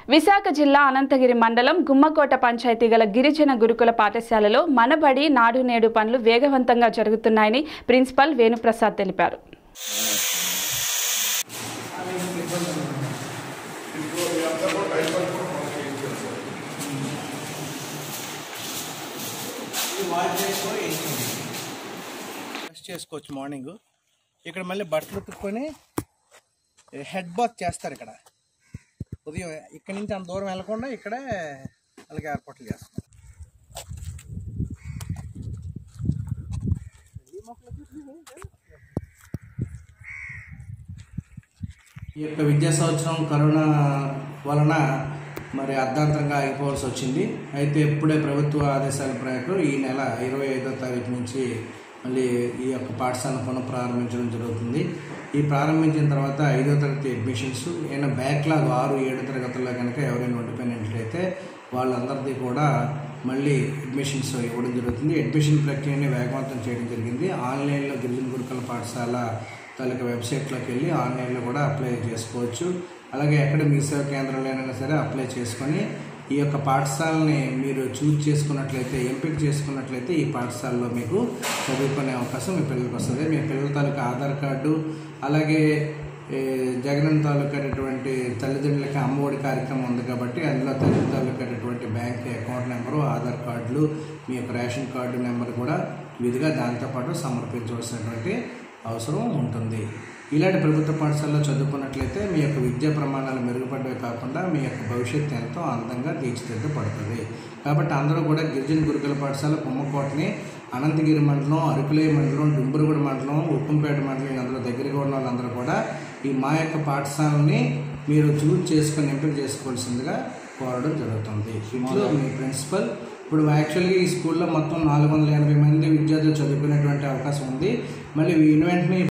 విశాఖ జిల్లా అనంతగిరి మండలం గుమ్మకోట పంచాయతీ గల గిరిజన గురుకుల పాఠశాలలో మనబడి నాడు నేడు పనులు వేగవంతంగా జరుగుతున్నాయని ప్రిన్సిపల్ వేణుప్రసాద్ తెలిపారు బ్రష్ చేసుకోవచ్చు మార్నింగ్ ఇక్కడ మళ్ళీ బట్టలు ఉతుక్కొని హెడ్ బాత్ చేస్తారు ఇక్కడ ఉదయం ఇక్కడి నుంచి అంత దూరం వెళ్ళకుండా ఇక్కడే వాళ్ళకి ఏర్పాట్లు చేస్తారు ఈ యొక్క విద్యా సంవత్సరం కరోనా వలన మరి అర్ధాంతరంగా ఆగిపోవాల్సి వచ్చింది అయితే ఇప్పుడే ప్రభుత్వ ఆదేశాల ప్రకారం ఈ నెల ఇరవై ఐదో తారీఖు నుంచి మళ్ళీ ఈ యొక్క పాఠశాల పునః ప్రారంభించడం జరుగుతుంది ఈ ప్రారంభించిన తర్వాత ఐదో తరగతి అడ్మిషన్స్ ఏమైనా బ్యాక్లాగ్ ఆరు ఏడు తరగతుల్లో కనుక ఎవరైనా ఉండిపోయినట్లయితే వాళ్ళందరిది కూడా మళ్ళీ అడ్మిషన్స్ ఇవ్వడం జరుగుతుంది అడ్మిషన్ ప్రక్రియని వేగవంతం చేయడం జరిగింది ఆన్లైన్లో గిరిజన గురుకుల పాఠశాల తాలూకా వెబ్సైట్లోకి వెళ్ళి ఆన్లైన్లో కూడా అప్లై చేసుకోవచ్చు అలాగే ఎక్కడ మీ సేవా కేంద్రంలోనైనా సరే అప్లై చేసుకొని ఈ యొక్క పాఠశాలని మీరు చూజ్ చేసుకున్నట్లయితే ఎంపిక చేసుకున్నట్లయితే ఈ పాఠశాలలో మీకు చదువుకునే అవకాశం మీ పిల్లలకు వస్తుంది మీ పిల్లల తాలూకా ఆధార్ కార్డు అలాగే ఏ, జగనన్న తాలూకాటువంటి తల్లిదండ్రులకి అమ్మఒడి కార్యక్రమం ఉంది కాబట్టి అందులో తల్లి తాలూకాటువంటి బ్యాంక్ అకౌంట్ నెంబరు ఆధార్ కార్డులు మీ యొక్క రేషన్ కార్డు నెంబర్ కూడా విధిగా దాంతోపాటు సమర్పించవలసినటువంటి అవసరం ఉంటుంది ఇలాంటి ప్రభుత్వ పాఠశాలలో చదువుకున్నట్లయితే మీ యొక్క విద్యా ప్రమాణాలు మెరుగుపడమే కాకుండా మీ యొక్క భవిష్యత్తు ఎంతో అందంగా తీర్చిదిద్దపడుతుంది కాబట్టి అందరూ కూడా గిరిజన గురుకుల పాఠశాల కుమ్మకోటని అనంతగిరి మండలం అరకులే మండలం డుంబురుగుడి మండలం ఉప్పంపేట మండలం అందులో దగ్గరగా ఉన్న వాళ్ళందరూ కూడా ఈ మా యొక్క పాఠశాలని మీరు చూజ్ చేసుకొని ఎంపిక చేసుకోవాల్సిందిగా కోరడం జరుగుతుంది ఇంట్లో మీ ప్రిన్సిపల్ ఇప్పుడు యాక్చువల్గా ఈ స్కూల్లో మొత్తం నాలుగు వందల ఎనభై మంది విద్యార్థులు చదువుకునేటువంటి అవకాశం ఉంది మళ్ళీ వెంటనే